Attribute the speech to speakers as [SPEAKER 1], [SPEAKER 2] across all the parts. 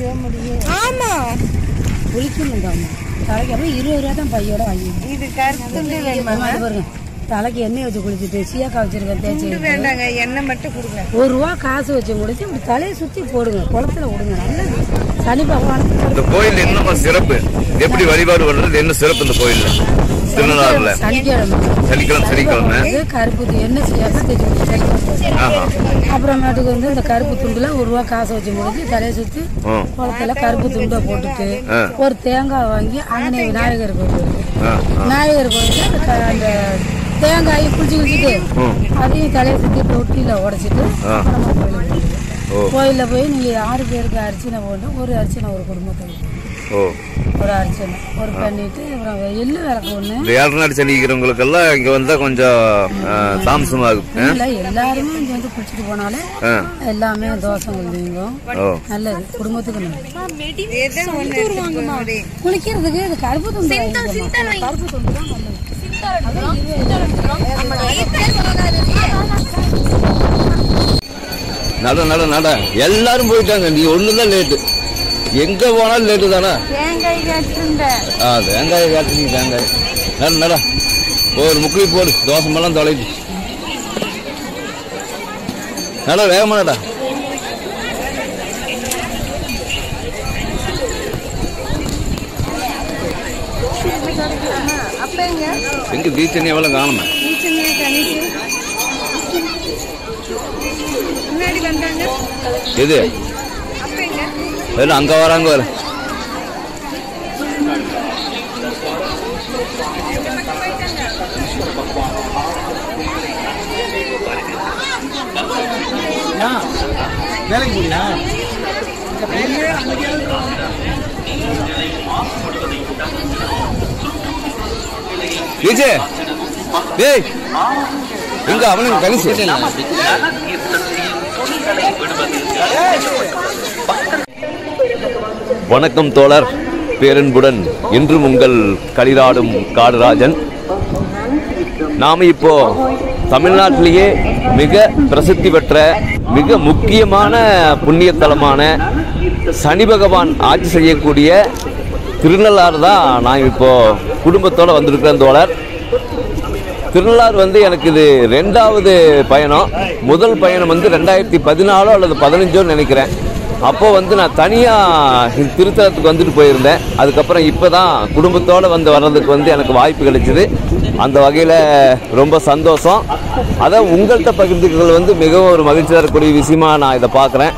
[SPEAKER 1] ஆமா
[SPEAKER 2] குளிக்கணும் தான் தலைக்கு அப்புறம் இருபது ரூபா தான் பையோட வாங்கி
[SPEAKER 1] இது கருத்துண்டு வேணுமா
[SPEAKER 2] பாருங்க தலைக்கு எண்ணெய் வச்சு குளிச்சுட்டு சீயக்காய் வச்சிருக்கேன் தேய்ச்சி
[SPEAKER 1] வேண்டாங்க எண்ணெய் மட்டும் கொடுங்க
[SPEAKER 2] ஒரு ரூபா காசு வச்சு முடிச்சு இப்படி தலையை சுத்தி போடுங்க குளத்துல விடுங்க நல்லது சனி பகவானுக்கு
[SPEAKER 3] இந்த கோயில் என்னமா சிறப்பு எப்படி வழிபாடு பண்றது என்ன சிறப்பு இந்த கோயில்ல திருநள்ளாறுல
[SPEAKER 2] சனிக்கிழமை
[SPEAKER 3] சனிக்கிழமை சனிக்கிழமை
[SPEAKER 2] இது கருப்பு து- எண்ணெய் சீயக்காய் தேய்ச்சி குளிச்சு சனிக்கிழமை.
[SPEAKER 3] ஆஹா
[SPEAKER 2] அப்புறமேட்டுக்கு வந்து இந்த கருப்பு துண்டுல ஒரு ரூபா காசு வச்சு முடிச்சு தலையை சுத்தி
[SPEAKER 3] ஆ.
[SPEAKER 2] குளத்துல கருப்பு துண்டை போட்டுட்டு
[SPEAKER 3] ஆ.
[SPEAKER 2] ஒரு தேங்காய் வாங்கி அங்கே விநாயகர் கோயில் இருக்கு
[SPEAKER 3] ஆ, ஆ.
[SPEAKER 2] விநாயகர் கோயில்ல அந்த க- அந்த தேங்காயை குளிச்சு குளிச்சுட்டு அதையும் தலையை சுத்தி தொட்டியில உடைச்சிட்டு
[SPEAKER 3] ஆ.
[SPEAKER 2] அப்புறமா கோயிலுக்கு போயிடுங்க.
[SPEAKER 3] ஓ
[SPEAKER 2] கோயில்ல போய் நீங்க ஆறு பேருக்கு அர்ச்சனை போட்டு ஒரு அர்ச்சனை ஒரு குடும்பத்துக்கு
[SPEAKER 3] ஓ
[SPEAKER 2] ஒரு அர்ச்சனை ஒரு பண்ணிட்டு அப்புறம் எள்ளு விளக்கு ஒண்ணு
[SPEAKER 3] இந்த ஏழரை நாடு சனிக்கிறவங்களுக்கெல்லாம் இங்க வந்தா கொஞ்சம் ஆ, தாமசமாகும் ஆ?
[SPEAKER 2] இல்ல எல்லாருமே இங்க வந்து குளிச்சுட்டு போனாலே
[SPEAKER 3] ஆ.
[SPEAKER 2] எல்லாமே தோசைகள் நீங்கும்
[SPEAKER 3] ஓ
[SPEAKER 2] நல்லது குடும்பத்துக்கு நல்லது
[SPEAKER 1] எதை ஒண்ணு எடுத்துக்கோ முடி.
[SPEAKER 2] குளிக்கிறதுக்கு இது கருப்பு துண்டு வாங்கிக்கோமா. கருப்பு துண்டு தான் நல்லது அதான்
[SPEAKER 3] நட நட நட எல்லாரும் போயிட்டாங்க நீ ஒண்ணுதான் லேட்டு எங்க போனாலும் லேட்டு தானே
[SPEAKER 1] தேங்காய் கட்டுண்ட
[SPEAKER 3] ஆ தேங்காய் காட்டுறீங்க தேங்காய் நட நட ஒரு முக்கிய போடு தோசமெல்லாம் தொலைச்சு நட வேகமா நட
[SPEAKER 1] அப்ப எங்க
[SPEAKER 3] எங்க பீச் தண்ணி எவ்வளவு காணுமே
[SPEAKER 1] நீச்சமே கணிச்சு முன்னாடி வந்தாங்க
[SPEAKER 3] எது
[SPEAKER 1] அப்ப எங்க
[SPEAKER 3] எல்லாம் அங்க வராங்க வர
[SPEAKER 4] வேலைக்கு போறியா
[SPEAKER 3] விஜய் டேய் எங்க அவனுக்கு கணிச்சு வணக்கம் தோழர் பேரன்புடன் என்றும் உங்கள் களிராடும் காடுராஜன் நாம் இப்போ தமிழ்நாட்டிலேயே மிக பிரசித்தி பெற்ற மிக முக்கியமான புண்ணிய தலமான சனி பகவான் ஆட்சி செய்யக்கூடிய திருநள்ளாறு தான் நான் இப்போ குடும்பத்தோட வந்திருக்கிறேன் தோழர் திருநள்ளாறு வந்து எனக்கு இது ரெண்டாவது பயணம் முதல் பயணம் வந்து ரெண்டாயிரத்தி பதினாலோ அல்லது பதினஞ்சோ நினைக்கிறேன் அப்போ வந்து நான் தனியாக திருத்தலத்துக்கு வந்துட்டு போயிருந்தேன் அதுக்கப்புறம் இப்போ தான் குடும்பத்தோடு வந்து வர்றதுக்கு வந்து எனக்கு வாய்ப்பு கிடைச்சிது அந்த வகையில் ரொம்ப சந்தோஷம் அதை உங்கள்கிட்ட பகிர்ந்துக்கிறது வந்து மிகவும் ஒரு மகிழ்ச்சி தரக்கூடிய விஷயமா நான் இதை பார்க்குறேன்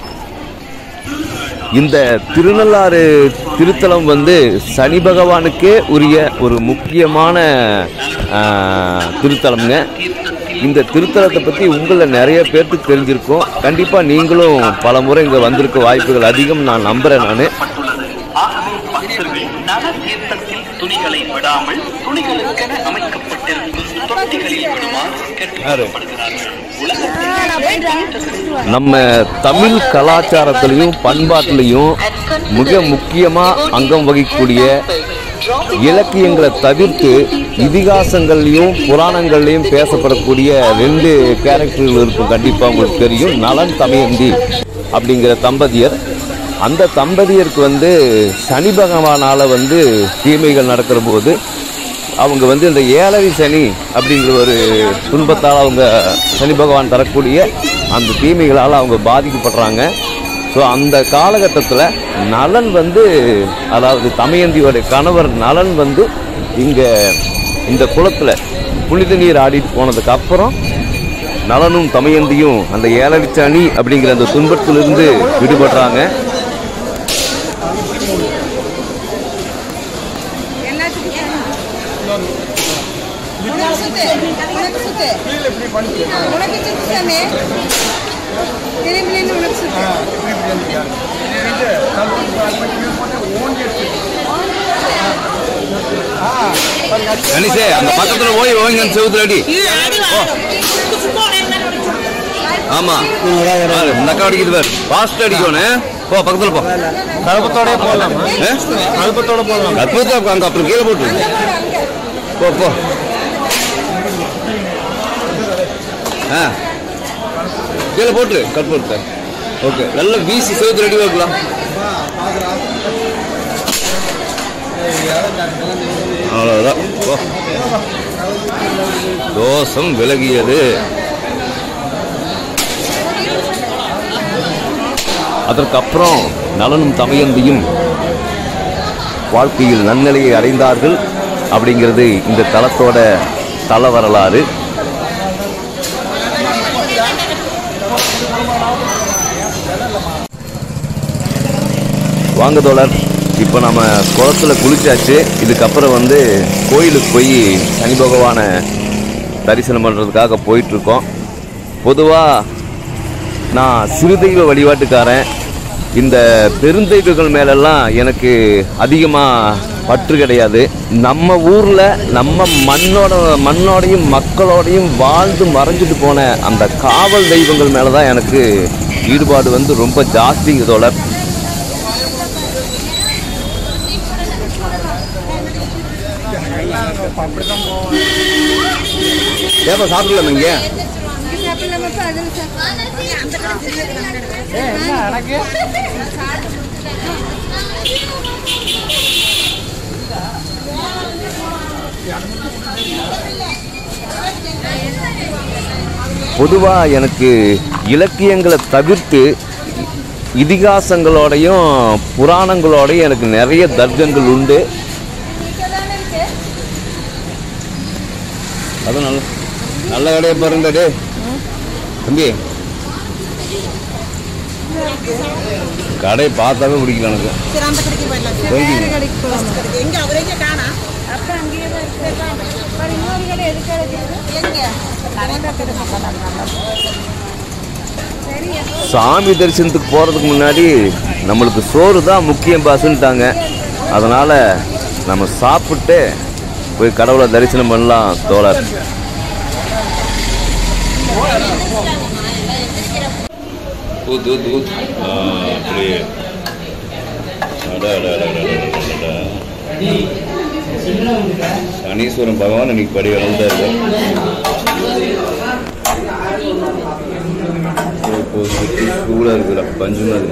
[SPEAKER 3] இந்த திருநள்ளாறு திருத்தலம் வந்து சனி பகவானுக்கே உரிய ஒரு முக்கியமான ஆ, திருத்தலம்ங்க இந்த திருத்தலத்தை பற்றி உங்களில் நிறைய பேர்த்துக்கு தெரிஞ்சிருக்கும் கண்டிப்பாக நீங்களும் பல முறை இங்கே வந்திருக்க வாய்ப்புகள் அதிகம் நான் நம்புகிறேன் நான்
[SPEAKER 5] உள்ளது ஆகவே பக்தர்கள் நல தீர்த்தத்தில் துணிகளை விடாமல் துணிகளுக்கென அமைக்கப்பட்டிருக்கும் தொட்டிகளில் விடுமாறு கேட்டுக்கொள்ளப்படுகிறார்கள் உலகத்தில்
[SPEAKER 3] நம்ம தமிழ் கலாச்சாரத்திலையும் பண்பாட்டிலையும் மிக முக்கியமாக அங்கம் வகிக்கக்கூடிய இலக்கியங்களை தவிர்த்து இதிகாசங்கள்லையும் புராணங்கள்லையும் பேசப்படக்கூடிய ரெண்டு கேரக்டர்கள் இருக்கும் கண்டிப்பாக உங்களுக்கு தெரியும் நலன் தமயந்தி அப்படிங்கிற தம்பதியர் அந்த தம்பதியருக்கு வந்து சனி பகவானால் வந்து தீமைகள் நடக்கிற போது அவங்க வந்து இந்த ஏழரை சனி அப்படிங்கிற ஒரு துன்பத்தால் அவங்க சனி பகவான் தரக்கூடிய அந்த தீமைகளால் அவங்க பாதிக்கப்படுறாங்க ஸோ அந்த காலகட்டத்தில் நலன் வந்து அதாவது தமயந்தியோட கணவர் நலன் வந்து இங்கே இந்த குளத்தில் புனித நீர் ஆடிட்டு போனதுக்கு அப்புறம் நலனும் தமயந்தியும் அந்த ஏழரை சனி அப்படிங்கிற அந்த துன்பத்திலிருந்து விடுபடுறாங்க
[SPEAKER 1] உனக்கு சுத்து உனக்கு சுத்து உனக்கு சுத்து சாமி திரும்பிலேருந்து உனக்கு சுத்து
[SPEAKER 3] கணிசே அந்த பக்கத்துல போய் ஓய்ங்க செவுத்துல அடி ஆமா பாரு, இந்த அக்கா அடிக்குது பாரு ஃபாஸ்ட் அடிக்கணும் போ பக்கத்துல போ
[SPEAKER 4] கருப்பத்தோட போடலாமா கருப்பத்தோட போடலாம்
[SPEAKER 3] அற்புதம் அங்க அப்புறம் கீழே போட்டு போ போ ஆ கீழே போட்டு கட் போட்டு ஓகே நல்ல வீசி செவுத்துல அடி வைக்கலாம் அவ்வளோதான் போ. தோஷம் விலகியது அதற்கப்புறம் நலனும் தமயந்தியும் வாழ்க்கையில் நன்னிலையை அடைந்தார்கள் அப்படிங்கிறது இந்த தலத்தோட தல வரலாறு வாங்க தோழர் இப்போ நம்ம குளத்துல குளிச்சாச்சு இதுக்கப்புறம் வந்து கோயிலுக்கு போய் சனி பகவானை தரிசனம் பண்ணுறதுக்காக போயிட்டுருக்கோம் பொதுவாக நான் சிறுதெய்வ வழிபாட்டுக்காரன் இந்த பெருந்தெய்வங்கள் மேலெல்லாம் எனக்கு அதிகமாக பற்று கிடையாது நம்ம ஊரில் நம்ம மண்ணோட மண்ணோடையும் மக்களோடையும் வாழ்ந்து மறைஞ்சிட்டு போன அந்த காவல் தெய்வங்கள் மேலே தான் எனக்கு ஈடுபாடு வந்து ரொம்ப ஜாஸ்தி தோழர் ஏப்பா சாப்பிடலாமா இங்கே பொதுவாக எனக்கு இலக்கியங்களை தவிர்த்து இதிகாசங்களோடையும் புராணங்களோடையும் எனக்கு நிறைய தர்க்கங்கள் உண்டு அதுவும் நல்ல நல்ல கடையை பாருங்க டே தம்பி கடையை பார்த்தாவே பிடிக்கல எனக்கு
[SPEAKER 1] சரி அந்த கடைக்கு போயிடலாம் சரி,
[SPEAKER 3] போய்க்கிங்க.
[SPEAKER 1] வேற கடைக்கு போகலாம் கடைக்கு. எங்க அவரே காணா அப்ப அங்கேயே தான் இருக்கு இன்னொரு கடை எதுக்கு இருக்குது எங்க நிறைய கடை சரி
[SPEAKER 3] சாமி தரிசனத்துக்கு போகிறதுக்கு முன்னாடி நம்மளுக்கு சோறு தான் முக்கியம் பாசுன்ட்டாங்க அதனால் நம்ம சாப்பிட்டு போய் கடவுளை தரிசனம் பண்ணலாம் தோழர் ஊத்து ஊத்து ஊத்து ஆ, அப்படியே அடா, அடா, அடா, அடா, அடா, அடா. சனீஸ்வரன் பகவான் இன்னைக்கு படி வளர்ந்தாரு இப்போ சுற்றி சூடாக இருக்குல்ல பஞ்சு மாதிரி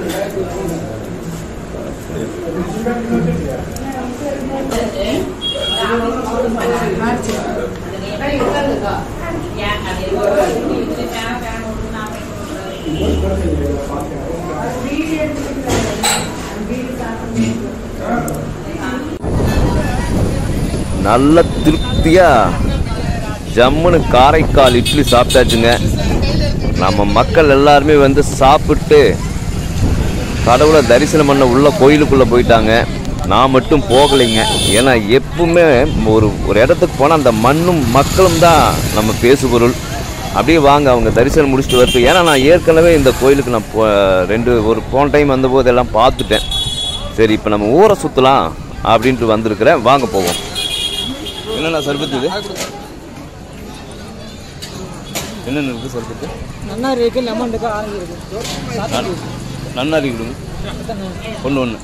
[SPEAKER 3] நல்ல திருப்தியாக ஜம்முன்னு காரைக்கால் இட்லி சாப்பிட்டாச்சுங்க நம்ம மக்கள் எல்லாருமே வந்து சாப்பிட்டு கடவுளை தரிசனம் பண்ண உள்ள கோயிலுக்குள்ளே போயிட்டாங்க நான் மட்டும் போகலைங்க ஏன்னா எப்பவுமே ஒரு ஒரு இடத்துக்கு போனால் அந்த மண்ணும் மக்களும் தான் நம்ம பேசுபொருள் அப்படியே வாங்க அவங்க தரிசனம் முடிச்சுட்டு வருது ஏன்னா நான் ஏற்கனவே இந்த கோயிலுக்கு நான் போ ரெண்டு ஒரு போன டைம் வந்தபோது எல்லாம் பார்த்துட்டேன் சரி இப்போ நம்ம ஊரை சுற்றலாம் அப்படின்ட்டு வந்திருக்கிறேன் வாங்க போவோம் என்னென்ன சர்பத்து இது என்னென்ன இருக்குது சர்பத்து
[SPEAKER 2] நன்னாரி இருக்கு லெமன் இருக்கு ஆரஞ்சு இருக்கு
[SPEAKER 3] நன்னாரி கொடுங்க ஒன்று ஒன்று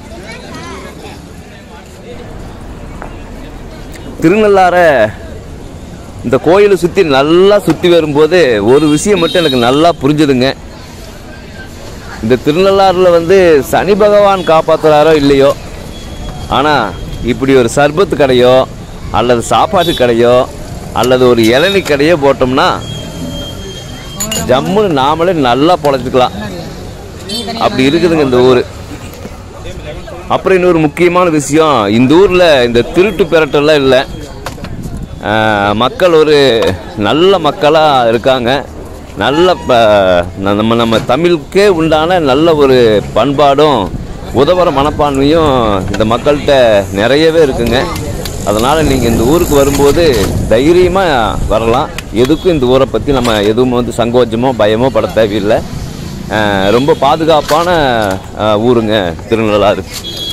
[SPEAKER 3] திருநள்ளாரை இந்த கோயிலை சுற்றி நல்லா சுற்றி வரும்போது ஒரு விஷயம் மட்டும் எனக்கு நல்லா புரிஞ்சுதுங்க இந்த திருநள்ளாறில் வந்து சனி பகவான் காப்பாற்றுறாரோ இல்லையோ ஆனால் இப்படி ஒரு சர்பத்து கடையோ அல்லது சாப்பாட்டு கடையோ அல்லது ஒரு இளநீ கடையோ போட்டோம்னா ஜம்முன்னு நாமளே நல்லா பொழைச்சிக்கலாம் அப்படி இருக்குதுங்க இந்த ஊர் அப்புறம் இன்னொரு முக்கியமான விஷயம் இந்த ஊரில் இந்த திருட்டு பிரட்டெல்லாம் இல்லை ஆஹ், மக்கள் ஒரு நல்ல மக்களாக இருக்காங்க நல்ல ப நம்ம நம்ம தமிழுக்கே உண்டான நல்ல ஒரு பண்பாடும் உதவுற மனப்பான்மையும் இந்த மக்கள்கிட்ட நிறையவே இருக்குங்க அதனால் நீங்கள் இந்த ஊருக்கு வரும்போது தைரியமாக வரலாம் எதுக்கும் இந்த ஊரை பற்றி நம்ம எதுவும் வந்து சங்கோஜமோ பயமோ பட தேவையில்லை ஆஹ், ரொம்ப பாதுகாப்பான ஆஹ், ஊருங்க திருநள்ளாறு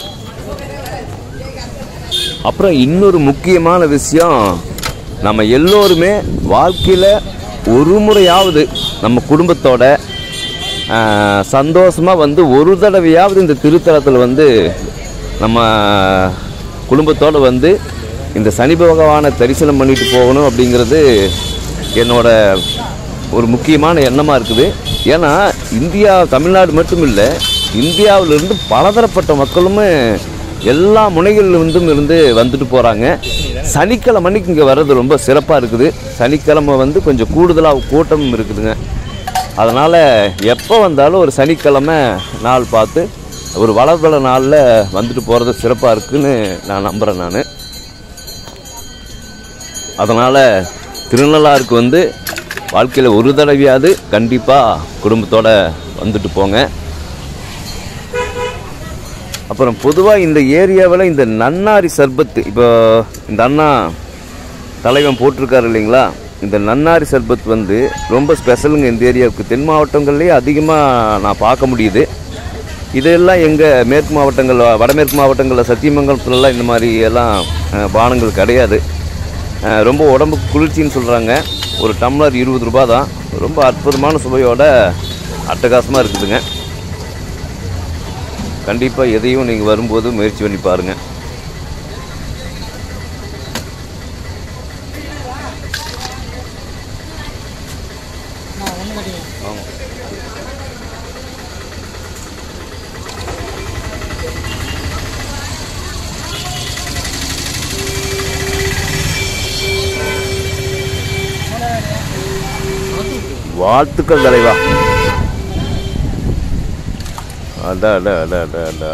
[SPEAKER 3] அப்புறம் இன்னொரு முக்கியமான விஷயம் நம்ம எல்லோருமே வாழ்க்கையில் ஒரு முறையாவது நம்ம குடும்பத்தோட சந்தோஷமாக வந்து ஒரு தடவையாவது இந்த திருத்தலத்தில் வந்து நம்ம குடும்பத்தோடு வந்து இந்த சனி பகவானை தரிசனம் பண்ணிட்டு போகணும் அப்படிங்கிறது என்னோட ஒரு முக்கியமான எண்ணமாக இருக்குது ஏன்னா இந்தியா தமிழ்நாடு மட்டும் இல்லை இந்தியாவிலிருந்து பலதரப்பட்ட மக்களுமே எல்லா முனைகளிலிருந்தும் இருந்து வந்துட்டு போகிறாங்க சனிக்கிழமை அன்னைக்கு இங்கே வர்றது ரொம்ப சிறப்பாக இருக்குது சனிக்கிழமை வந்து கொஞ்சம் கூடுதலாக கூட்டம் இருக்குதுங்க அதனால் எப்போ வந்தாலும் ஒரு சனிக்கிழமை நாள் பார்த்து ஒரு வளர்வள நாளில் வந்துட்டு போகிறது சிறப்பாக இருக்குன்னு நான் நம்புகிறேன் நான் அதனால் திருநள்ளாருக்கு வந்து வாழ்க்கையில் ஒரு தடவையாவது கண்டிப்பாக குடும்பத்தோட வந்துட்டு போங்க அப்புறம் பொதுவாக இந்த ஏரியாவில் இந்த நன்னாரி சர்பத்து இப்போ இந்த அண்ணா தலைவன் போட்டிருக்காரு இல்லைங்களா இந்த நன்னாரி சர்பத் வந்து ரொம்ப ஸ்பெஷலுங்க இந்த ஏரியாவுக்கு தென் மாவட்டங்கள்லேயே அதிகமாக நான் பார்க்க முடியுது இதெல்லாம் எங்கள் மேற்கு மாவட்டங்கள் வடமேற்கு மாவட்டங்களில் சத்தியமங்கலத்துலலாம் இந்த மாதிரி எல்லாம் அஹ், பானங்கள் கிடையாது அஹ், ரொம்ப உடம்புக்கு குளிர்ச்சின்னு சொல்கிறாங்க ஒரு டம்ளர் இருபது ரூபா தான் ரொம்ப அற்புதமான சுவையோட அட்டகாசமாக இருக்குதுங்க கண்டிப்பாக எதையும் நீங்கள் வரும்போது முயற்சி பண்ணி பாருங்கள் வாழ்த்துக்கள் தலைவா அடா அடா அடா அடா அடா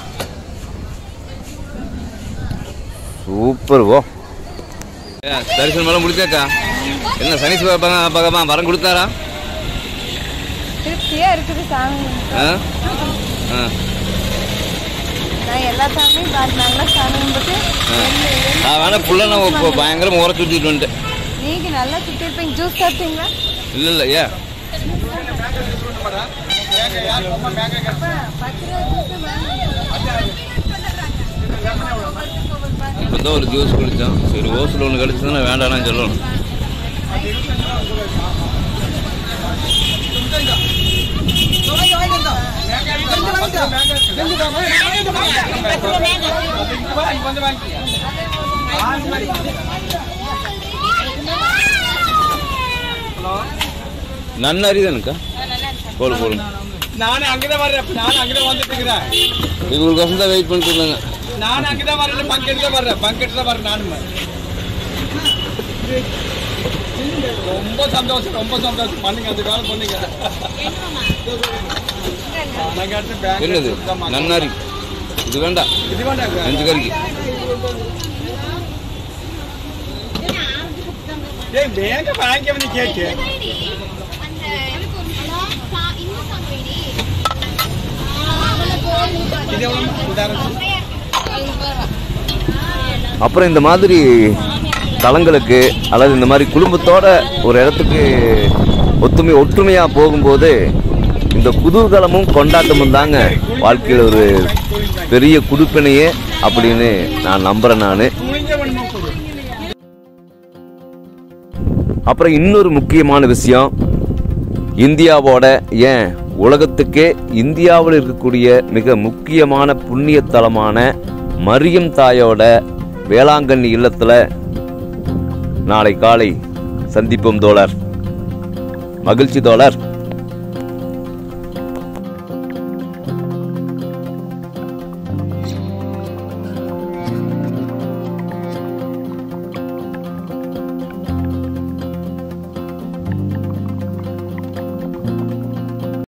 [SPEAKER 3] சூப்பர் ஓ தரிசனம் மேலே முடிச்சாக்கா என்ன சனீஸ்வர பகவான் வரம் கொடுத்தாரா
[SPEAKER 2] திருப்தியா இருக்குது சாமி
[SPEAKER 3] ஆ ஆ
[SPEAKER 2] நான் எல்லா சாமியும் பார்த்தாங்களா சாமி கும்பிட்டு
[SPEAKER 3] நான் வேணா புள்ள நான் இப்போ பயங்கரமாக உர சுற்றிட்டு வந்துட்டேன்
[SPEAKER 2] நீங்க நல்லா சுத்தி இருப்பீங்க ஜூஸ் சாப்பிட்டீங்களா
[SPEAKER 3] இல்லை இல்லை ஏன் இப்போ தான் ஒரு ஜூஸ் குடித்தோம் சரி ஓசில் ஒன்று கிடச்சதுன்னா வேண்டாம்னு சொல்லணும் நன்னாரி தானுக்கா போடு போடுங்க
[SPEAKER 4] நானே அங்கதான் வர்றேன் நானும் அங்கதான் வந்துட்டு இருக்கிறேன்
[SPEAKER 3] இவங்களுக்கோசம் தான் வெயிட் பண்ணிட்டு இருந்தாங்க
[SPEAKER 4] நானும் அங்கதான் வரல பங்கெட்டு தான் வர்றேன் பங்கெட்டு தான் வரேன் நானும் ரொம்ப சந்தோஷம் ரொம்ப சந்தோஷம் பண்ணுங்க அந்த வேலை பண்ணுங்க நாங்க அடுத்து பேங்க்
[SPEAKER 3] என்னது நன்னாரி இது வேண்டாம்
[SPEAKER 4] இது வேண்டாம்
[SPEAKER 3] அஞ்சு கறிக்கு
[SPEAKER 4] ஏய் பேங்க பேங்க் வந்து கேட்டு இது எவ்வளவு உதாரணம்
[SPEAKER 3] அப்புறம் இந்த மாதிரி தலங்களுக்கு அல்லது இந்த மாதிரி குடும்பத்தோட ஒரு இடத்துக்கு ஒத்துமை ஒற்றுமையாக போகும்போது இந்த குதூகலமும் கொண்டாட்டமும் தாங்க வாழ்க்கையில் ஒரு பெரிய குடுப்பினையே அப்படின்னு நான் நம்புகிறேன் நான்
[SPEAKER 4] முடிஞ்ச பண்ணுமா கொடு
[SPEAKER 3] அப்புறம் இன்னொரு முக்கியமான விஷயம் இந்தியாவோட ஏன் உலகத்துக்கே இந்தியாவில் இருக்கக்கூடிய மிக முக்கியமான புண்ணிய தலமான மரியம் தாயோட வேளாங்கண்ணி இல்லத்தில் நாளை காலை சந்திப்போம் தோழர் மகிழ்ச்சி தோழர்